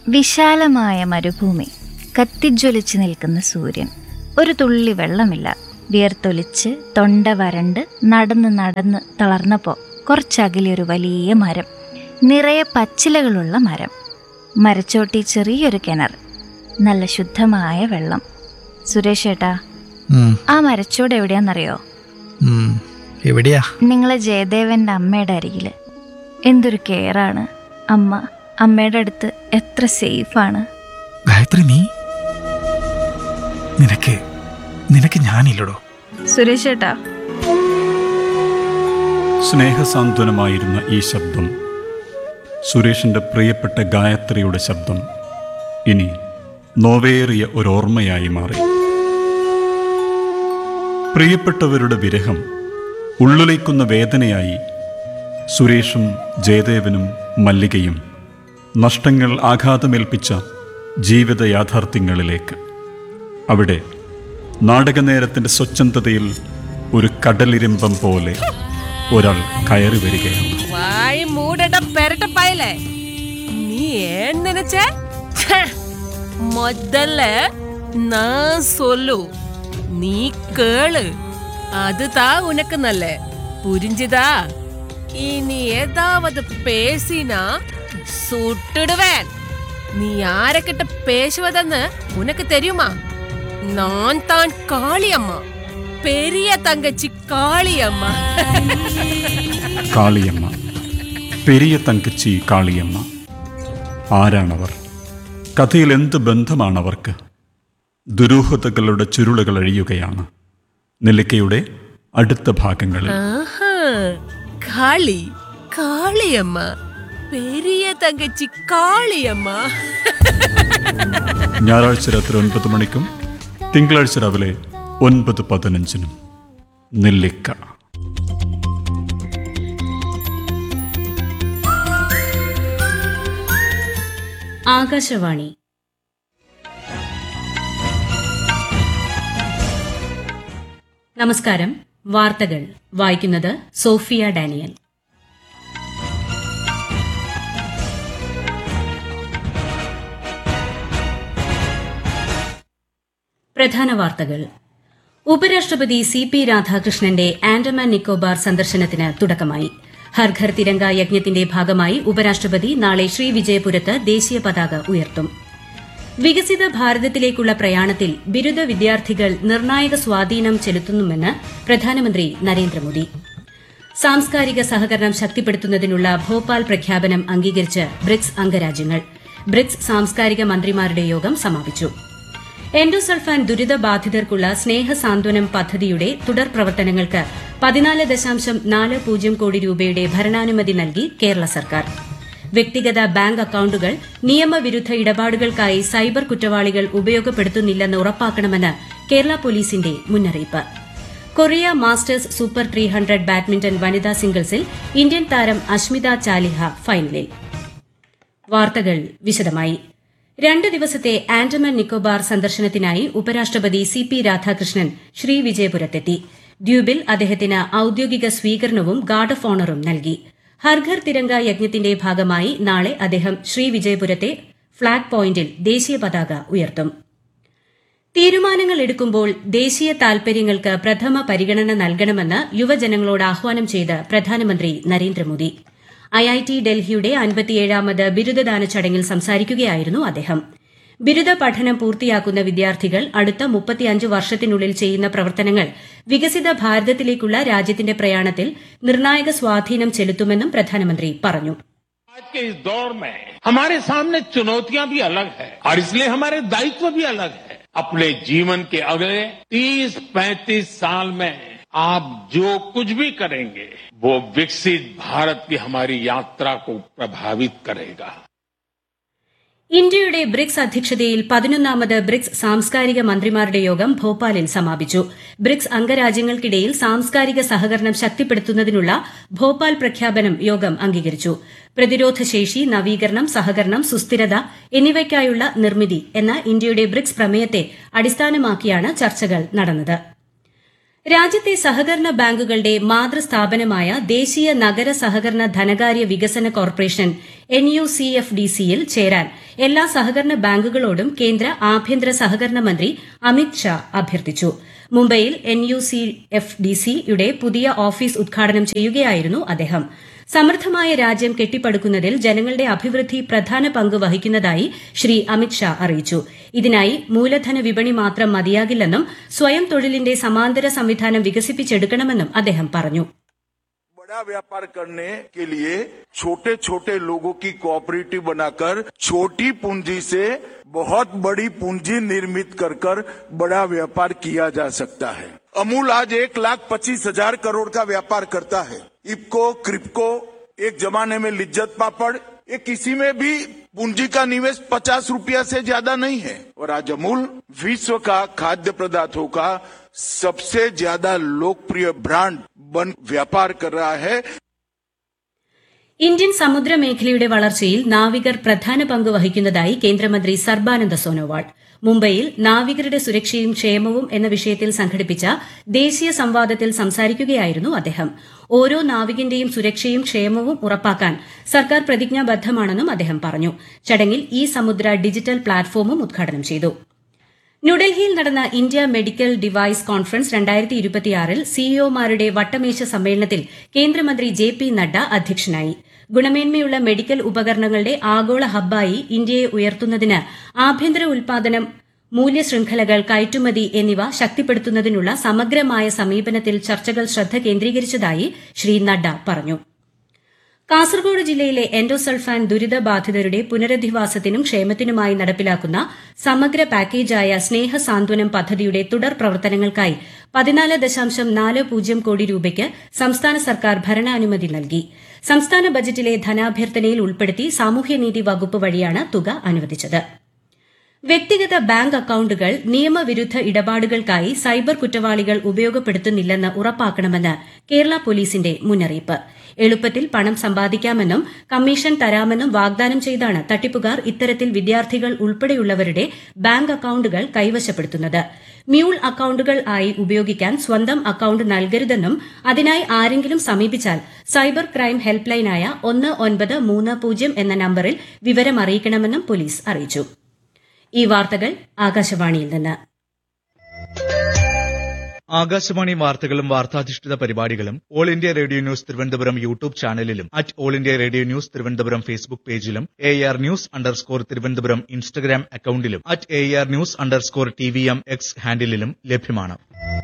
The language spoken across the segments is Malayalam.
വിശാലമായ മരുഭൂമി കത്തിജ്വലിച്ച് നിൽക്കുന്ന സൂര്യൻ ഒരു തുള്ളി വെള്ളമില്ല വിയർത്തൊലിച്ച് തൊണ്ട വരണ്ട് നടന്ന് നടന്ന് തളർന്നപ്പോൾ കുറച്ചകലെ ഒരു വലിയ മരം നിറയെ പച്ചിലകളുള്ള മരം മരച്ചോട്ടി ചെറിയൊരു കിണർ നല്ല ശുദ്ധമായ വെള്ളം സുരേഷ് ഏട്ടാ ഉം, ആ മരച്ചോട് എവിടെയാണെന്നറിയോ ഉം. എവിടെയാ നിങ്ങളെ ജയദേവന്റെ അമ്മയുടെ അരികിൽ എന്തൊരു കെയറാണ് അമ്മ അമ്മയുടെ അടുത്ത് എത്ര സേഫാണ് ഗായത്രി നീ നിനക്ക് നിനക്ക് ഞാനില്ലടോ സുരേഷ് ഏട്ടാ സ്നേഹസാന്ത്വനമായിരുന്ന ഈ ശബ്ദം സുരേഷിൻ്റെ പ്രിയപ്പെട്ട ഗായത്രിയുടെ ശബ്ദം ഇനി നോവേറിയ ഒരോർമ്മയായി മാറി പ്രിയപ്പെട്ടവരുടെ വിരഹം ഉള്ളുലയ്ക്കുന്ന വേദനയായി സുരേഷും ജയദേവനും മല്ലികയും നഷ്ടങ്ങൾ ആഘാതമേൽപ്പിച്ച ജീവിത യാഥാർത്ഥ്യങ്ങളിലേക്ക് അവിടെ നാടകനേരത്തിൻ്റെ സ്വച്ഛന്തതയിൽ ഒരു കടലിരമ്പം പോലെ ഒരാൾ കയറി വരികയാണ് வாய் மூடட பெரட்ட பயல நீ ஏன் நினைச்ச ச்சே, முதல்ல நான் சொல்லு நீ கேளு அதுதான் உனக்கு நல்ல புரிஞ்சுதா இனி ஏதாவது பேசினா சுட்டுடுவேன் நீ யாரக்கிட்ட பேசுவதன்னு உனக்கு தெரியுமா நான் தான் காளியம்மா பெரிய தங்கச்சி காளியம்மா കാളിയമ്മ പെരിയ തങ്കച്ചി കാളിയമ്മ ആരാണവർ കഥയിൽ എന്ത് ബന്ധമാണവർക്ക് ദുരൂഹതകളുടെ ചുരുളുകൾ അഴിയുകയാണ് നെല്ലിക്കയുടെ അടുത്ത ഭാഗങ്ങളിൽ ஆஹா, காளி காளியம்மா பெரிய தங்கச்சி காளியம்மா ഞായറാഴ്ച രാത്രി ഒൻപത് മണിക്കും തിങ്കളാഴ്ച രാവിലെ ഒൻപത് പതിനഞ്ചിനും നെല്ലിക്ക ആകാശവാണി നമസ്കാരം വാർത്തകൾ വായിക്കുന്നത് സോഫിയ ഡാനിയൽ പ്രധാന വാർത്തകൾ ഉപരാഷ്ട്രപതി സി പി രാധാകൃഷ്ണന്റെ ആൻഡമാൻ നിക്കോബാർ സന്ദർശനത്തിന് തുടക്കമായി ഹർഘർ തിരങ്ക യജ്ഞത്തിന്റെ ഭാഗമായി ഉപരാഷ്ട്രപതി നാളെ ശ്രീവിജയപുരത്ത് ദേശീയ പതാക ഉയർത്തും വികസിത ഭാരതത്തിലേക്കുള്ള പ്രയാണത്തിൽ ബിരുദ വിദ്യാർത്ഥികൾ നിർണായക സ്വാധീനം ചെലുത്തുന്നുവെന്ന് പ്രധാനമന്ത്രി നരേന്ദ്രമോദി സാംസ്കാരിക സഹകരണം ശക്തിപ്പെടുത്തുന്നതിനുള്ള ഭോപ്പാൽ പ്രഖ്യാപനം അംഗീകരിച്ച് ബ്രിക്സ് അംഗരാജ്യങ്ങൾ ബ്രിക്സ് സാംസ്കാരിക മന്ത്രിമാരുടെ യോഗം സമാപിച്ചു എൻഡോസൾഫാൻ ദുരിതബാധിതർക്കുള്ള സ്നേഹസാന്ത്വനം പദ്ധതിയുടെ തുടർ പ്രവർത്തനങ്ങൾക്ക് പതിനാല് ദശാംശം നാല് പൂജ്യം കോടി രൂപയുടെ ഭരണാനുമതി നൽകി കേരള സർക്കാർ വ്യക്തിഗത ബാങ്ക് അക്കൌണ്ടുകൾ നിയമവിരുദ്ധ ഇടപാടുകൾക്കായി സൈബർ കുറ്റവാളികൾ ഉപയോഗപ്പെടുത്തുന്നില്ലെന്ന് ഉറപ്പാക്കണമെന്ന് കേരള പോലീസിന്റെ മുന്നറിയിപ്പ് Korea Masters super three hundred badminton വനിതാ സിംഗിൾസിൽ ഇന്ത്യൻ താരം അഷ്മിത ചാലിഹ ഫൈനലിൽ വാർത്തകൾ വിശദമായി രണ്ട് ദിവസത്തെ ആൻഡമാൻ നിക്കോബാർ സന്ദർശനത്തിനായി ഉപരാഷ്ട്രപതി സി പി രാധാകൃഷ്ണൻ ശ്രീവിജയപുരത്തെത്തി ദ്വീപിൽ അദ്ദേഹത്തിന് ഔദ്യോഗിക സ്വീകരണവും ഗാർഡ് ഓഫ് ഓണറും നൽകി ഹർഘർ തിരങ്ക യജ്ഞത്തിന്റെ ഭാഗമായി നാളെ അദ്ദേഹം ശ്രീവിജയപുരത്തെ ഫ്ളാഗ് പോയിന്റിൽ ദേശീയ പതാക ഉയർത്തും തീരുമാനങ്ങൾ എടുക്കുമ്പോൾ ദേശീയ താൽപര്യങ്ങൾക്ക് പ്രഥമ പരിഗണന നൽകണമെന്ന് യുവജനങ്ങളോട് ആഹ്വാനം ചെയ്ത് പ്രധാനമന്ത്രി നരേന്ദ്രമോദി ഐഐടി ഡൽഹിയുടെ അൻപത്തിയേഴാമത് ബിരുദദാന ചടങ്ങിൽ സംസാരിക്കുകയായിരുന്നു അദ്ദേഹം ബിരുദ പഠനം പൂർത്തിയാക്കുന്ന വിദ്യാർത്ഥികൾ അടുത്ത മുപ്പത്തിയഞ്ച് വർഷത്തിനുള്ളിൽ ചെയ്യുന്ന പ്രവർത്തനങ്ങൾ വികസിത ഭാരതത്തിലേക്കുള്ള രാജ്യത്തിന്റെ പ്രയാണത്തിൽ നിർണായക സ്വാധീനം ചെലുത്തുമെന്നും പ്രധാനമന്ത്രി പറഞ്ഞു आज के इस दौर में हमारे सामने चुनौतियां भी अलग है और इसलिए हमारे दायित्व भी अलग है अपने जीवन के अगले 30-35 साल में आप जो कुछ भी करेंगे वो विकसित भारत की हमारी यात्रा को प्रभावित करेगा ഇന്ത്യയുടെ ബ്രിക്സ് അധ്യക്ഷതയിൽ പതിനൊന്നാമത് ബ്രിക്സ് സാംസ്കാരിക മന്ത്രിമാരുടെ യോഗം ഭോപ്പാലിൽ സമാപിച്ചു ബ്രിക്സ് അംഗരാജ്യങ്ങൾക്കിടയിൽ സാംസ്കാരിക സഹകരണം ശക്തിപ്പെടുത്തുന്നതിനുള്ള ഭോപ്പാൽ പ്രഖ്യാപനം യോഗം അംഗീകരിച്ചു പ്രതിരോധശേഷി നവീകരണം സഹകരണം സുസ്ഥിരത എന്നിവയ്ക്കായുള്ള നിർമ്മിതി എന്ന ഇന്ത്യയുടെ ബ്രിക്സ് പ്രമേയത്തെ അടിസ്ഥാനമാക്കിയാണ് ചർച്ചകൾ നടന്നത് രാജ്യത്തെ സഹകരണ ബാങ്കുകളുടെ മാതൃസ്ഥാപനമായ ദേശീയ നഗര സഹകരണ ധനകാര്യ വികസന corporation N U C F D സിയിൽ ചേരാൻ എല്ലാ സഹകരണ ബാങ്കുകളോടും കേന്ദ്ര ആഭ്യന്തര സഹകരണ മന്ത്രി അമിത് ഷാ അഭ്യർത്ഥിച്ചു മുംബൈയിൽ N U C F D സിയുടെ പുതിയ ഓഫീസ് ഉദ്ഘാടനം ചെയ്യുകയായിരുന്നു അദ്ദേഹം സമൃദ്ധമായ രാജ്യം കെട്ടിപ്പടുക്കുന്നതിൽ ജനങ്ങളുടെ അഭിവൃദ്ധി പ്രധാന പങ്ക് വഹിക്കുന്നതായി ശ്രീ അമിത് ഷാ അറിയിച്ചു ഇതിനായി മൂലധന വിപണി മാത്രം മതിയാകില്ലെന്നും സ്വയം തൊഴിലിന്റെ സമാന്തര സംവിധാനം വികസിപ്പിച്ചെടുക്കണമെന്നും അദ്ദേഹം പറഞ്ഞു बड़ा व्यापार करने के लिए छोटे छोटे लोगों की कोऑपरेटिव बनाकर छोटी पूंजी से बहुत बड़ी पूंजी निर्मित कर कर बड़ा व्यापार किया जा सकता है अमूल आज एक लाख पच्चीस हजार करोड़ का व्यापार करता है इपको क्रिप्को एक जमाने में लिज्जत पापड़ ये किसी में भी पूंजी का निवेश पचास रुपया से ज्यादा नहीं है और आज अमूल विश्व का खाद्य पदार्थों का सबसे ज्यादा लोकप्रिय ब्रांड बन व्यापार कर रहा है ഇന്ത്യൻ സമുദ്രമേഖലയുടെ വളർച്ചയിൽ നാവികർ പ്രധാന പങ്ക് വഹിക്കുന്നതായി കേന്ദ്രമന്ത്രി സർബാനന്ദ സോനോവാൾ മുംബൈയിൽ നാവികരുടെ സുരക്ഷയും ക്ഷേമവും എന്ന വിഷയത്തിൽ സംഘടിപ്പിച്ച ദേശീയ സംവാദത്തിൽ സംസാരിക്കുകയായിരുന്നു അദ്ദേഹം ഓരോ നാവികന്റെയും സുരക്ഷയും ക്ഷേമവും ഉറപ്പാക്കാൻ സർക്കാർ പ്രതിജ്ഞാബദ്ധമാണെന്നും അദ്ദേഹം പറഞ്ഞു ചടങ്ങിൽ ഈ സമുദ്ര ഡിജിറ്റൽ പ്ലാറ്റ്ഫോമും ഉദ്ഘാടനം ചെയ്തു ന്യൂഡൽഹിയിൽ നടന്ന ഇന്ത്യ മെഡിക്കൽ ഡിവൈസ് കോൺഫറൻസ് രണ്ടായിരത്തി ഇരുപത്തിയാറിൽ സിഇഒമാരുടെ വട്ടമേശ സമ്മേളനത്തിൽ കേന്ദ്രമന്ത്രി ജെ പി നഡ്ഡ അധ്യക്ഷനായി ഗുണമേന്മയുള്ള മെഡിക്കൽ ഉപകരണങ്ങളുടെ ആഗോള ഹബ്ബായി ഇന്ത്യയെ ഉയർത്തുന്നതിന് ആഭ്യന്തര ഉൽപാദനം മൂല്യശൃംഖലകൾ കയറ്റുമതി എന്നിവ ശക്തിപ്പെടുത്തുന്നതിനുള്ള സമഗ്രമായ സമീപനത്തിൽ ചർച്ചകൾ ശ്രദ്ധ കേന്ദ്രീകരിച്ചതായി ശ്രീ നഡ്ഡ പറഞ്ഞു കാസർഗോഡ് ജില്ലയിലെ എൻഡോസൾഫാൻ ദുരിതബാധിതരുടെ പുനരധിവാസത്തിനും ക്ഷേമത്തിനുമായി നടപ്പിലാക്കുന്ന സമഗ്ര പാക്കേജായ സ്നേഹ സാന്ത്വനം പദ്ധതിയുടെ തുടർ പ്രവർത്തനങ്ങൾക്കായി പതിനാല് ദശാംശം നാല് പൂജ്യം കോടി രൂപയ്ക്ക് സംസ്ഥാന സർക്കാർ ഭരണാനുമതി നൽകി സംസ്ഥാന ബജറ്റിലെ ധനാഭ്യർത്ഥനയിൽ ഉൾപ്പെടുത്തി സാമൂഹ്യനീതി വകുപ്പ് വഴിയാണ് തുക അനുവദിച്ചത് വ്യക്തിഗത ബാങ്ക് അക്കൌണ്ടുകൾ നിയമവിരുദ്ധ ഇടപാടുകൾക്കായി സൈബർ കുറ്റവാളികൾ ഉപയോഗപ്പെടുത്തുന്നില്ലെന്ന് ഉറപ്പാക്കണമെന്ന് കേരള പോലീസിന്റെ മുന്നറിയിപ്പ് എളുപ്പത്തിൽ പണം സമ്പാദിക്കാമെന്നും കമ്മീഷൻ തരാമെന്നും വാഗ്ദാനം ചെയ്താണ് തട്ടിപ്പുകാർ ഇത്തരത്തിൽ വിദ്യാർത്ഥികൾ ഉൾപ്പെടെയുള്ളവരുടെ ബാങ്ക് അക്കൌണ്ടുകൾ കൈവശപ്പെടുത്തുന്നത് മ്യൂൾ അക്കൌണ്ടുകൾ ആയി ഉപയോഗിക്കാൻ സ്വന്തം അക്കൌണ്ട് നൽകരുതെന്നും അതിനായി ആരെങ്കിലും സമീപിച്ചാൽ സൈബർ ക്രൈം ഹെൽപ്പ് ലൈനായ ഒന്ന് ഒൻപത് മൂന്ന് പൂജ്യം എന്ന നമ്പറിൽ വിവരം അറിയിക്കണമെന്നും പോലീസ് അറിയിച്ചു ഈ വാർത്തകൾ ആകാശവാണിയിൽ നിന്ന് ആകാശവാണി വാർത്തകളും വാർത്താധിഷ്ഠിത പരിപാടികളും All India Radio news Thiruvananthapuram YouTube ചാനലിലും at All India Radio news Thiruvananthapuram Facebook പേജിലും A R news underscore Thiruvananthapuram Instagram അക്കൌണ്ടിലും at A R news underscore T V M X ഹാൻഡിലും ലഭ്യമാണ്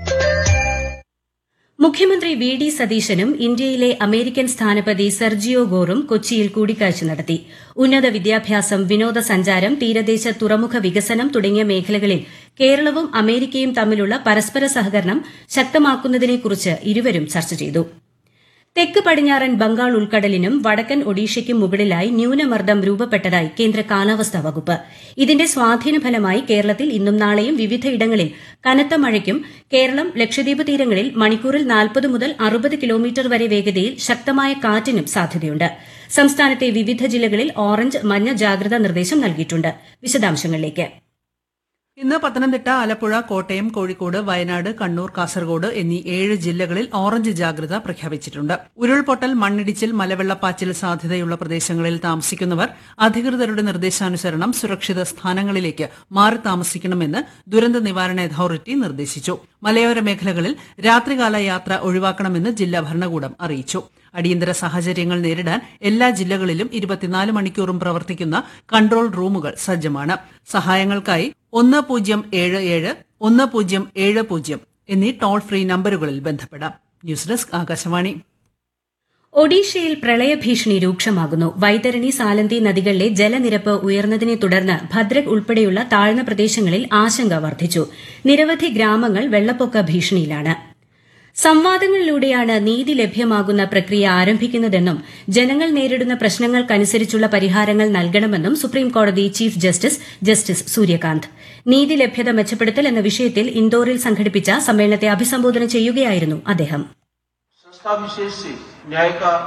മുഖ്യമന്ത്രി വി ഡി സതീശനും ഇന്ത്യയിലെ അമേരിക്കൻ സ്ഥാനപതി സെർജിയോ ഗോറും കൊച്ചിയിൽ കൂടിക്കാഴ്ച നടത്തി ഉന്നത വിദ്യാഭ്യാസം വിനോദസഞ്ചാരം തീരദേശ തുറമുഖ വികസനം തുടങ്ങിയ മേഖലകളിൽ കേരളവും അമേരിക്കയും തമ്മിലുള്ള പരസ്പര സഹകരണം ശക്തമാക്കുന്നതിനെക്കുറിച്ച് ഇരുവരും ചർച്ച ചെയ്തു തെക്ക് പടിഞ്ഞാറൻ ബംഗാൾ ഉൾക്കടലിനും വടക്കൻ ഒഡീഷയ്ക്കും മുകളിലായി ന്യൂനമർദ്ദം രൂപപ്പെട്ടതായി കേന്ദ്ര കാലാവസ്ഥാ വകുപ്പ് ഇതിന്റെ സ്വാധീന ഫലമായി കേരളത്തിൽ ഇന്നും നാളെയും വിവിധയിടങ്ങളിൽ കനത്ത മഴയ്ക്കും കേരളം ലക്ഷദ്വീപ് തീരങ്ങളിൽ മണിക്കൂറിൽ നാൽപ്പത് മുതൽ അറുപത് കിലോമീറ്റർ വരെ വേഗതയിൽ ശക്തമായ കാറ്റിനും സാധ്യതയുണ്ട് സംസ്ഥാനത്തെ വിവിധ ജില്ലകളിൽ ഓറഞ്ച് മഞ്ഞ ജാഗ്രതാ നിർദ്ദേശം നൽകിയിട്ടുണ്ട് വിശദാംശങ്ങളിലേക്ക് ഇന്ന് പത്തനംതിട്ട ആലപ്പുഴ കോട്ടയം കോഴിക്കോട് വയനാട് കണ്ണൂർ കാസർഗോഡ് എന്നീ ഏഴ് ജില്ലകളിൽ ഓറഞ്ച് ജാഗ്രത പ്രഖ്യാപിച്ചിട്ടുണ്ട് ഉരുൾപൊട്ടൽ മണ്ണിടിച്ചിൽ മലവെള്ളപ്പാച്ചിൽ സാധ്യതയുള്ള പ്രദേശങ്ങളിൽ താമസിക്കുന്നവർ അധികൃതരുടെ നിർദ്ദേശാനുസരണം സുരക്ഷിത സ്ഥാനങ്ങളിലേക്ക് മാറി താമസിക്കണമെന്ന് ദുരന്ത നിവാരണ അതോറിറ്റി നിർദ്ദേശിച്ചു മലയോര മേഖലകളിൽ രാത്രികാല യാത്ര ഒഴിവാക്കണമെന്ന് ജില്ലാ ഭരണകൂടം അറിയിച്ചു അടിയന്തര സാഹചര്യങ്ങൾ നേരിടാൻ എല്ലാ ജില്ലകളിലും ഇരുപത്തിനാല് മണിക്കൂറും പ്രവർത്തിക്കുന്ന കൺട്രോൾ റൂമുകൾ സജ്ജമാണ് സഹായങ്ങൾക്കായി ഒന്ന് പൂജ്യം ഏഴ് ഏഴ് ഒന്ന് പൂജ്യം ഏഴ് പൂജ്യം എന്നീ ടോൾ ഫ്രീ നമ്പറുകളിൽ ബന്ധപ്പെടാം ന്യൂസ് ഡെസ്ക് ആകാശവാണി ഒഡീഷയിൽ പ്രളയഭീഷണി രൂക്ഷമാകുന്നു വൈതരണി സാലന്തി നദികളിലെ ജലനിരപ്പ് ഉയർന്നതിനെ തുടർന്ന് ഭദ്രക് ഉൾപ്പെടെയുള്ള താഴ്ന്ന പ്രദേശങ്ങളിൽ ആശങ്ക വർദ്ധിച്ചു നിരവധി ഗ്രാമങ്ങൾ വെള്ളപ്പൊക്ക ഭീഷണിയിലാണ് സംവാദങ്ങളിലൂടെയാണ് നീതി ലഭ്യമാകുന്ന പ്രക്രിയ ആരംഭിക്കുന്നതെന്നും ജനങ്ങൾ നേരിടുന്ന പ്രശ്നങ്ങൾക്കനുസരിച്ചുള്ള പരിഹാരങ്ങൾ നൽകണമെന്നും സുപ്രീംകോടതി ചീഫ് ജസ്റ്റിസ് ജസ്റ്റിസ് സൂര്യകാന്ത് നീതി ലഭ്യത മെച്ചപ്പെടുത്തൽ എന്ന വിഷയത്തിൽ ഇൻഡോറിൽ സംഘടിപ്പിച്ച സമ്മേളനത്തെ അഭിസംബോധന ചെയ്യുകയായിരുന്നു അദ്ദേഹം संस्था विशेष से न्याय का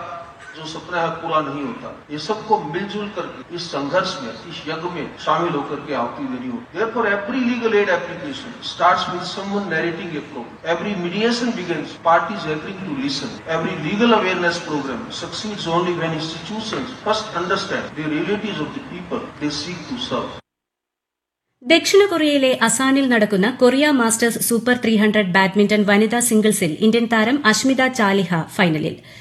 जो सपना है पूरा नहीं होता ये सबको मिलजुल करके इस संघर्ष में इस यज्ञ में शामिल होकर के आहुति देनी हो Therefore, every legal aid application starts with someone narrating a problem. Every mediation begins parties agreeing to listen. Every legal awareness program succeeds only when institutions first understand the realities of the people they seek to serve. ദക്ഷിണ കൊറിയയിലെ അസാനിൽ നടക്കുന്ന Korea Masters super three hundred badminton വനിതാ സിംഗിൾസിൽ ഇന്ത്യൻ താരം അഷ്മിത ചാലിഹ ഫൈനലിൽ